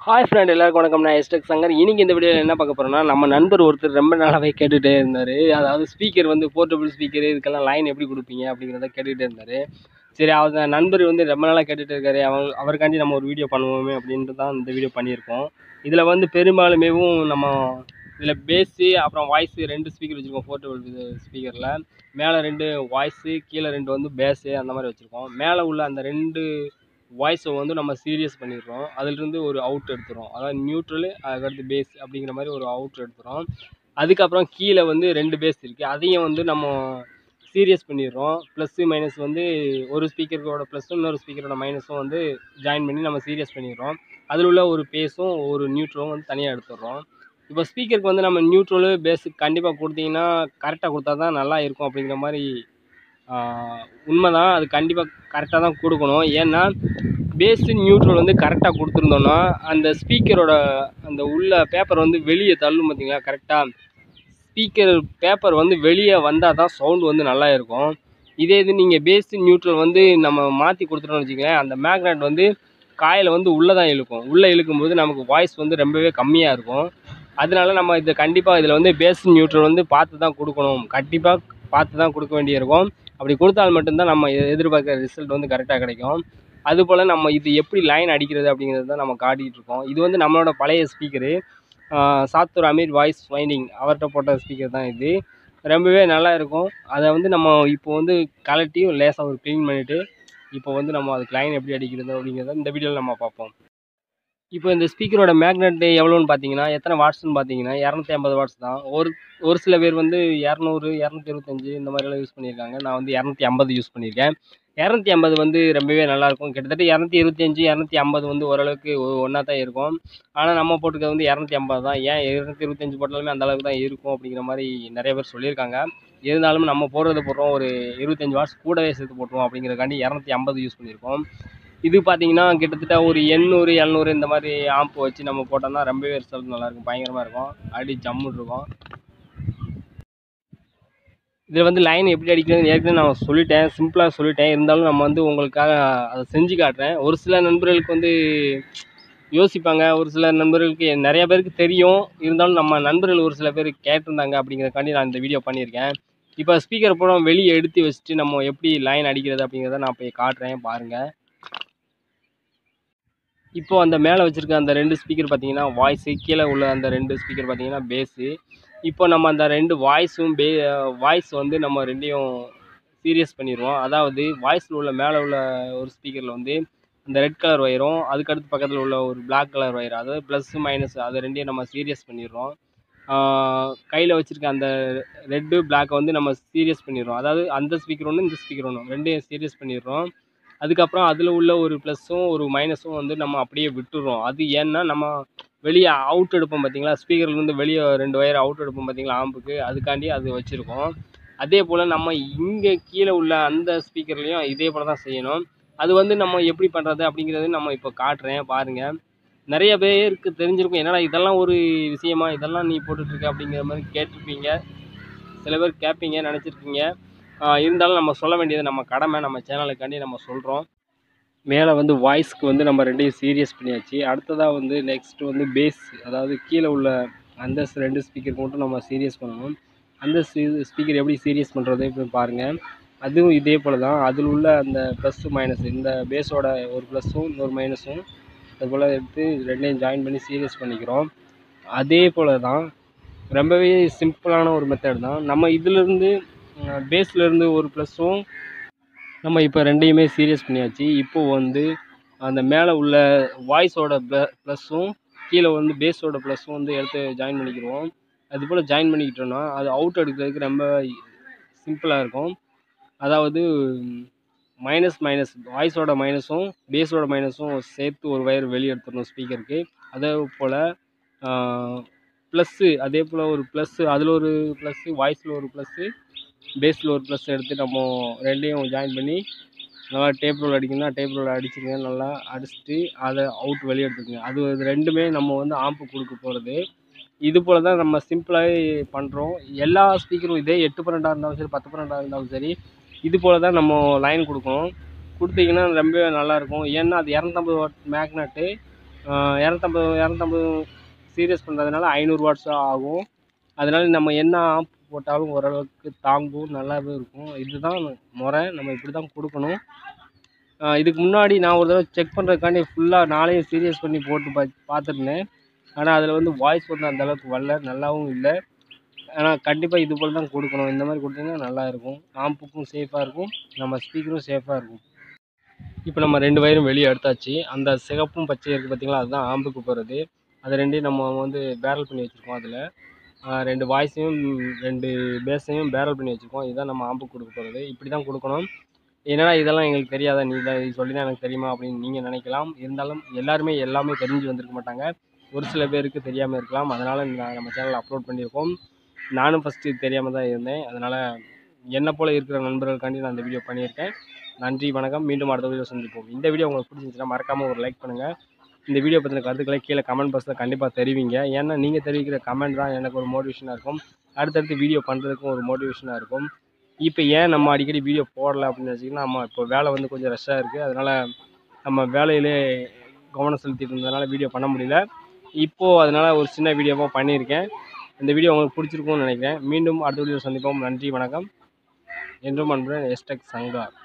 hi friend எல்லாருக்கும் வணக்கம் நான் எஸ்டெக் சங்கர் இன்னைக்கு இந்த வீடியோவில் என்ன பார்க்க போகிறோம்னா நம்ம நண்பர் ஒருத்தர் ரொம்ப நாளாகவே கேட்டுகிட்டே இருந்தார் அதாவது ஸ்பீக்கர் வந்து போர்ட்டபிள் ஸ்பீக்கர் இதுக்கெல்லாம் லைன் எப்படி கொடுப்பீங்க அப்படிங்கிறத கேட்டுகிட்டே இருந்தார் சரி அவர் நண்பர் வந்து ரொம்ப நாளாக கேட்டுகிட்டு இருக்காரு அவர் அவருக்காண்டி நம்ம ஒரு வீடியோ பண்ணுவோமே அப்படின்ட்டு தான் இந்த வீடியோ பண்ணியிருக்கோம் இதில் வந்து பெரும்பாலுமேவும் நம்ம இதில் பேஸு அப்புறம் வாய்ஸு ரெண்டு ஸ்பீக்கர் வச்சுருக்கோம் போர்ட்டபிள் ஸ்பீக்கரில் மேலே ரெண்டு வாய்ஸு கீழே ரெண்டு வந்து பேஸு அந்த மாதிரி வச்சுருக்கோம் மேலே உள்ள அந்த ரெண்டு வாய்ஸை வந்து நம்ம சீரியஸ் பண்ணிடுறோம் அதிலிருந்து ஒரு அவுட் எடுத்துகிறோம் அதாவது நியூட்ரலு அதுக்கடுத்து பேஸ் அப்படிங்கிற மாதிரி ஒரு அவுட் எடுத்துகிறோம் அதுக்கப்புறம் கீழே வந்து ரெண்டு பேஸ் இருக்குது அதையும் வந்து நம்ம சீரியஸ் பண்ணிடுறோம் ப்ளஸ்ஸு மைனஸ் வந்து ஒரு ஸ்பீக்கரோட ப்ளஸ்ஸும் இன்னொரு ஸ்பீக்கரோட மைனஸும் வந்து ஜாயின் பண்ணி நம்ம சீரியஸ் பண்ணிடுறோம் அதில் உள்ள ஒரு பேஸும் ஒரு நியூட்ரலும் வந்து தனியாக எடுத்துடுறோம் இப்போ ஸ்பீக்கருக்கு வந்து நம்ம நியூட்ரலு பேஸுக்கு கண்டிப்பாக கொடுத்தீங்கன்னா கரெக்டாக கொடுத்தா தான் நல்லா இருக்கும் அப்படிங்கிற மாதிரி உண்மை தான் அது கண்டிப்பாக கரெக்டாக தான் கொடுக்கணும் ஏன்னா பேஸு நியூட்ரல் வந்து கரெக்டாக கொடுத்துருந்தோன்னா அந்த ஸ்பீக்கரோட அந்த உள்ள பேப்பர் வந்து வெளியே தள்ளும் பார்த்தீங்களா கரெக்டாக ஸ்பீக்கர் பேப்பர் வந்து வெளியே வந்தால் தான் சவுண்டு வந்து நல்லா இருக்கும் இதே இது நீங்கள் பேஸு நியூட்ரல் வந்து நம்ம மாற்றி கொடுத்துட்டோம்னு வச்சுக்கோங்களேன் அந்த மேக்னெட் வந்து காயில் வந்து உள்ளே தான் இழுக்கும் உள்ளே இழுக்கும்போது நமக்கு வாய்ஸ் வந்து ரொம்பவே கம்மியாக இருக்கும் அதனால நம்ம இதை கண்டிப்பாக இதில் வந்து பேஸ் நியூட்ரல் வந்து பார்த்து தான் கொடுக்கணும் கண்டிப்பாக பார்த்து தான் கொடுக்க வேண்டியிருக்கும் அப்படி கொடுத்தால் மட்டும்தான் நம்ம எ- எதிர்பார்க்குற ரிசல்ட் வந்து கரெக்டாக கிடைக்கும் அதுபோல் நம்ம இது எப்படி லைன் அடிக்கிறது அப்படிங்கிறது தான் நம்ம காட்டிகிட்டு இருக்கோம் இது வந்து நம்மளோட பழைய speaker Sattur Amir voice finding அவர்கிட்ட போட்ட ஸ்பீக்கர் தான் இது ரொம்பவே நல்லா இருக்கும் அதை வந்து நம்ம இப்போ வந்து கலட்டி லேசாக ஒரு க்ளீன் பண்ணிவிட்டு இப்போ வந்து நம்ம அதுக்கு லைன் எப்படி அடிக்கிறது அப்படிங்கிறத இந்த வீடியோவில் நம்ம பார்ப்போம் இப்போ இந்த ஸ்பீக்கரோட மேக்னெட் எவ்வளோன்னு பார்த்தீங்கன்னா எத்தனை வாட்ஸ்னு பார்த்தீங்கன்னா இரநூத்தி ஐம்பது வாட்ஸ் தான் ஒரு ஒரு சில பேர் வந்து இரநூறு இரநூத்தி இருபத்தஞ்சி இந்த மாதிரிலாம் யூஸ் பண்ணியிருக்காங்க நான் வந்து இரநூத்தி ஐம்பது யூஸ் பண்ணியிருக்கேன் இரநூத்தி ஐம்பது வந்து ரொம்பவே நல்லாயிருக்கும் கிட்டத்தட்ட இரநூத்தி இருபத்தஞ்சி இரநூத்தி ஐம்பது வந்து ஓரளவுக்கு ஒன்றா தான் இருக்கும் ஆனால் நம்ம போட்டுக்கிறது வந்து இரநூத்தி ஐம்பது தான் ஏன் இரநூத்தி இருபத்தஞ்சி போட்டாலுமே அந்த அளவுக்கு தான் இருக்கும் அப்படிங்கிற மாதிரி நிறைய பேர் சொல்லியிருக்காங்க இருந்தாலும் நம்ம போடுறது போடுறோம் ஒரு இருபத்தஞ்சி வாட்ஸ் கூடவே சேர்த்து போட்டுருவோம் அப்படிங்கிறக்காண்டி இரநூத்தி ஐம்பது யூஸ் பண்ணியிருக்கோம் இது பார்த்தீங்கன்னா கிட்டத்தட்ட ஒரு எண்ணூறு எழுநூறு இந்த மாதிரி ஆம்ப் வச்சு நம்ம போட்டோம்னா ரொம்பவே ரிசல்ட் நல்லாயிருக்கும் பயங்கரமாக இருக்கும் அடி ஜம்முன்னு இருக்கும் இதில் வந்து லைன் எப்படி அடிக்கிறதுன்னு ஏற்கனவே நான் சொல்லிட்டேன் சிம்பிளாக சொல்லிட்டேன் இருந்தாலும் நம்ம வந்து உங்களுக்காக அதை செஞ்சு காட்டுறேன் ஒரு சில நண்பர்களுக்கு வந்து யோசிப்பாங்க ஒரு சில நண்பர்களுக்கு நிறைய பேருக்கு தெரியும் இருந்தாலும் நம்ம நண்பர்கள் ஒரு சில பேர் கேட்டிருந்தாங்க அப்படிங்கிறக்காண்டி நான் இந்த வீடியோ பண்ணியிருக்கேன் இப்போ ஸ்பீக்கர் பூரா வெளியே எடுத்து வச்சுட்டு நம்ம எப்படி லைன் அடிக்கிறது அப்படிங்கிறத நான் போய் காட்டுறேன் பாருங்கள் இப்போ அந்த மேலே வச்சுருக்க அந்த ரெண்டு ஸ்பீக்கர் பார்த்தீங்கன்னா வாய்ஸு கீழே உள்ள அந்த ரெண்டு ஸ்பீக்கர் பார்த்தீங்கன்னா பேஸு இப்போ நம்ம அந்த ரெண்டு வாய்ஸும் பே வாய்ஸ் வந்து நம்ம ரெண்டையும் சீரியஸ் பண்ணிடுவோம் அதாவது வாய்ஸில் உள்ள மேலே உள்ள ஒரு ஸ்பீக்கரில் வந்து அந்த ரெட் கலர் ஒயரும் அதுக்கடுத்து பக்கத்தில் உள்ள ஒரு Black கலர் ஒயர் அதாவது ப்ளஸ்ஸு மைனஸ் அது ரெண்டையும் நம்ம சீரியஸ் பண்ணிடுறோம் கையில் வச்சுருக்க அந்த ரெட்டு பிளாக்கை வந்து நம்ம சீரியஸ் பண்ணிடுறோம் அதாவது அந்த ஸ்பீக்கர் ஒன்று இந்த ஸ்பீக்கர் ஒன்று ரெண்டையும் சீரியஸ் பண்ணிடுறோம் அதுக்கப்புறம் அதில் உள்ள ஒரு ப்ளஸ்ஸும் ஒரு மைனஸும் வந்து நம்ம அப்படியே விட்டுறோம் அது ஏன்னா நம்ம வெளியே அவுட் எடுப்போம் பார்த்தீங்களா ஸ்பீக்கர்லேருந்து வெளியே ரெண்டு ஒயர் அவுட் எடுப்போம் பார்த்தீங்களா ஆம்புக்கு அதுக்காண்டி அது வச்சுருக்கோம் அதே போல் நம்ம இங்கே கீழே உள்ள அந்த ஸ்பீக்கர்லேயும் இதே போல் தான் செய்யணும் அது வந்து நம்ம எப்படி பண்ணுறது அப்படிங்கிறது நம்ம இப்போ காட்டுறேன் பாருங்கள் நிறைய பேருக்கு தெரிஞ்சிருக்கும் என்னடா இதெல்லாம் ஒரு விஷயமா இதெல்லாம் நீ போட்டுட்ருக்க அப்படிங்கிற மாதிரி கேட்டிருப்பீங்க சில பேர் கேட்பீங்க நினச்சிருக்கீங்க இருந்தாலும் நம்ம சொல்ல வேண்டியது நம்ம கடமை நம்ம சேனலுக்காண்டி நம்ம சொல்கிறோம் மேலே வந்து வாய்ஸ்க்கு வந்து நம்ம ரெண்டையும் சீரியஸ் பண்ணியாச்சு அடுத்ததாக வந்து நெக்ஸ்ட் வந்து பேஸ் அதாவது கீழே உள்ள அந்த ஸ் ரெண்டு ஸ்பீக்கருக்கு மட்டும் நம்ம சீரியஸ் பண்ணணும் அந்த ஸ்பீக்கர் எப்படி சீரியஸ் பண்ணுறது இப்போ பாருங்கள் அதுவும் இதே போல் தான் அதில் உள்ள அந்த ப்ளஸ்ஸு மைனஸ் இந்த பேஸோட ஒரு ப்ளஸ்ஸும் இன்னொரு மைனஸும் அது போல் எடுத்து ரெண்டையும் ஜாயின் பண்ணி சீரியஸ் பண்ணிக்கிறோம் அதே போல் தான் ரொம்பவே சிம்பிளான ஒரு மெத்தட் தான் நம்ம இதிலிருந்து பேஸ்லேருந்து ஒரு ப்ளஸ்ஸும் நம்ம இப்போ ரெண்டையுமே சீரியஸ் பண்ணியாச்சு இப்போ வந்து அந்த மேலே உள்ள வாய்ஸோட ப்ளஸ்ஸும் கீழே வந்து பேஸோட ப்ளஸ்ஸும் வந்து எடுத்து ஜாயின் பண்ணிக்கிடுவோம் அது போல் ஜாயின் பண்ணிக்கிட்டோன்னா அது அவுட் எடுக்கிறதுக்கு ரொம்ப சிம்பிளாக இருக்கும் அதாவது மைனஸ் மைனஸ் வாய்ஸோட மைனஸும் பேஸோட மைனஸும் சேர்த்து ஒரு வயர் வெளியே எடுத்துடணும் ஸ்பீக்கருக்கு அதே போல் ப்ளஸ்ஸு அதே போல் ஒரு ப்ளஸ்ஸு அதில் ஒரு ப்ளஸ்ஸு வாய்ஸில் ஒரு ப்ளஸ்ஸு பேஸில் ஒரு ப்ளஸ் எடுத்து நம்ம ரெண்டையும் ஜாயின் பண்ணி நல்லா டேப் ரோல் அடிக்கணும்னா டேப் ரோல் அடிச்சுங்க நல்லா அடிச்சுட்டு அதை அவுட் வெளியே எடுத்துக்கங்க அது இது ரெண்டுமே நம்ம வந்து ஆம்பு கொடுக்க போகிறது இது போல் தான் நம்ம சிம்பிளாகவே பண்ணுறோம் எல்லா ஸ்பீக்கரும் இதே எட்டு பன்னெண்டாக இருந்தாலும் சரி பத்து பன்னெண்டாக இருந்தாலும் சரி இது போல் தான் நம்ம லைன் கொடுக்கணும் கொடுத்தீங்கன்னா ரொம்பவே நல்லாயிருக்கும் ஏன்னா அது இரநூத்தம்பது வாட் மேக்னெட்டு இரநூத்தம்பது இரநூத்தம்பது சீரியஸ் பண்ணுறதுனால ஐநூறு வாட்ஸ் ஆகும் அதனால நம்ம என்ன ஆப் போட்டாலும் ஓரளவுக்கு தாங்கும் நல்லாவே இருக்கும் இதுதான் முறை நம்ம இப்படி தான் கொடுக்கணும் ஆஹ் இதுக்கு முன்னாடி நான் ஒரு தடவை செக் பண்ணுறதுக்காண்டி ஃபுல்லாக நானே சீரியஸ் பண்ணி போட்டு பா பார்த்துருந்தேன் ஆனால் அதில் வந்து வாய்ஸ் வந்து அந்த அளவுக்கு வரல நல்லாவும் இல்லை ஆனால் கண்டிப்பாக இது போல் தான் கொடுக்கணும் இந்த மாதிரி கொடுத்தீங்கன்னா நல்லா இருக்கும் ஆம்புக்கும் சேஃபாக இருக்கும் நம்ம ஸ்பீக்கரும் சேஃபாக இருக்கும் இப்போ நம்ம ரெண்டு வயரும் வெளியே எடுத்தாச்சு அந்த சிகப்பும் பச்சை இருக்குது பார்த்தீங்களா அதுதான் ஆம்புக்கு போகிறது அது ரெண்டையும் நம்ம வந்து பேரல் பண்ணி வச்சுருக்கோம் அதில் ரெண்டு வாய்ஸையும் ரெண்டு பேஸையும் பேரல் பண்ணி வச்சுருக்கோம் இதுதான் நம்ம ஆம்புக்கு கொடுக்க போகிறது இப்படி தான் கொடுக்கணும் என்னடா இதெல்லாம் எங்களுக்கு தெரியாதா நீ தான் இது சொல்லி தான் எனக்கு தெரியுமா அப்படின்னு நீங்கள் நினைக்கலாம் இருந்தாலும் எல்லாருமே எல்லாமே தெரிஞ்சு வந்திருக்க மாட்டாங்க ஒரு சில பேருக்கு தெரியாமல் இருக்கலாம் அதனால் நான் நம்ம சேனலில் அப்லோட் பண்ணியிருக்கோம் நானும் ஃபஸ்ட்டு இது தெரியாமல் தான் இருந்தேன் அதனால் என்னை போல் இருக்கிற நண்பர்களுக்காண்டி நான் இந்த வீடியோ பண்ணியிருக்கேன் நன்றி வணக்கம் மீண்டும் அடுத்த வீடியோ சந்திப்போம் இந்த வீடியோ உங்களுக்கு பிடிச்சிருந்துச்சுன்னா மறக்காமல் ஒரு லைக் பண்ணுங்கள் இந்த வீடியோ பற்றின கருத்துக்களை கீழே கமெண்ட் பாக்ஸில் கண்டிப்பாக தெரிவிங்க ஏன்னா நீங்கள் தெரிவிக்கிற கமெண்ட் தான் எனக்கு ஒரு மோட்டிவேஷனாக இருக்கும் அடுத்தடுத்து வீடியோ பண்ணுறதுக்கும் ஒரு மோட்டிவேஷனாக இருக்கும் இப்போ ஏன் நம்ம அடிக்கடி வீடியோ போடல அப்படின்னு வச்சிங்கன்னா நம்ம இப்போ வேலை வந்து கொஞ்சம் ரஷ்ஷாக இருக்குது அதனால் நம்ம வேலையிலே கவனம் செலுத்திட்டு இருந்ததுனால வீடியோ பண்ண முடியல இப்போது அதனால் ஒரு சின்ன வீடியோவாக பண்ணியிருக்கேன் இந்த வீடியோ உங்களுக்கு பிடிச்சிருக்கும்னு நினைக்கிறேன் மீண்டும் அடுத்த வீடியோ சந்திப்போம் நன்றி வணக்கம் என்றும் அன்புடன் எஸ்டெக் சங்கா